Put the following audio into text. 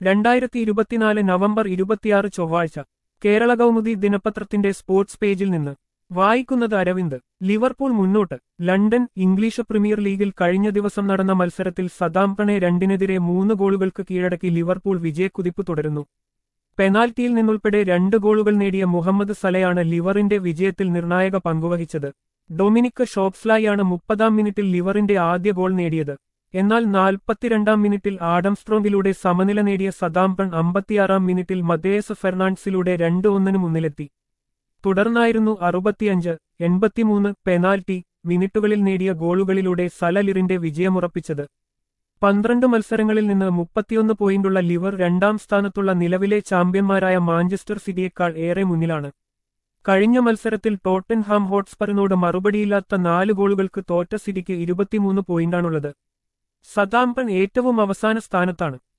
രണ്ടായിരത്തി ഇരുപത്തിനാല് നവംബർ ഇരുപത്തിയാറ് ചൊവ്വാഴ്ച കേരള കൗമുദി ദിനപത്രത്തിന്റെ സ്പോർട്സ് പേജിൽ നിന്ന് വായിക്കുന്നത് അരവിന്ദ് ലിവർപൂൾ മുന്നോട്ട് ലണ്ടൻ ഇംഗ്ലീഷ് പ്രീമിയർ ലീഗിൽ കഴിഞ്ഞ ദിവസം നടന്ന മത്സരത്തിൽ സദാംപണെ രണ്ടിനെതിരെ മൂന്ന് ഗോളുകൾക്ക് കീഴടക്കി ലിവർപൂൾ വിജയക്കുതിപ്പ് തുടരുന്നു പെനാൽറ്റിയിൽ നിന്നുൾപ്പെടെ രണ്ട് ഗോളുകൾ നേടിയ മുഹമ്മദ് സലയാണ് ലിവറിന്റെ വിജയത്തിൽ നിർണായക പങ്കുവഹിച്ചത് ഡൊമിനിക് ഷോപ്സ്ലായാണ് മുപ്പതാം മിനിറ്റിൽ ലിവറിന്റെ ആദ്യ ഗോൾ നേടിയത് എന്നാൽ നാൽപ്പത്തിരണ്ടാം മിനിറ്റിൽ ആഡംസ്ട്രോങ്ങിലൂടെ സമനില നേടിയ സദാംപൺ അമ്പത്തിയാറാം മിനിറ്റിൽ മതേസ് ഫെർണാണ്ടസിലൂടെ രണ്ട് ഒന്നിന് മുന്നിലെത്തി തുടർന്നായിരുന്നു അറുപത്തിയഞ്ച് എൺപത്തിമൂന്ന് പെനാൽറ്റി മിനിറ്റുകളിൽ നേടിയ ഗോളുകളിലൂടെ സലലിറിന്റെ വിജയമുറപ്പിച്ചത് പന്ത്രണ്ട് മത്സരങ്ങളിൽ നിന്ന് മുപ്പത്തിയൊന്ന് പോയിന്റുള്ള ലിവർ രണ്ടാം സ്ഥാനത്തുള്ള നിലവിലെ ചാമ്പ്യന്മാരായ മാഞ്ചസ്റ്റർ സിറ്റിയേക്കാൾ ഏറെ മുന്നിലാണ് കഴിഞ്ഞ മത്സരത്തിൽ ടോട്ടൻഹാം ഹോട്ട്സ്പറിനോട് മറുപടിയില്ലാത്ത നാല് ഗോളുകൾക്ക് തോറ്റ സിറ്റിക്ക് ഇരുപത്തിമൂന്ന് പോയിന്റാണുള്ളത് സതാംപൺ ഏറ്റവും അവസാന സ്ഥാനത്താണ്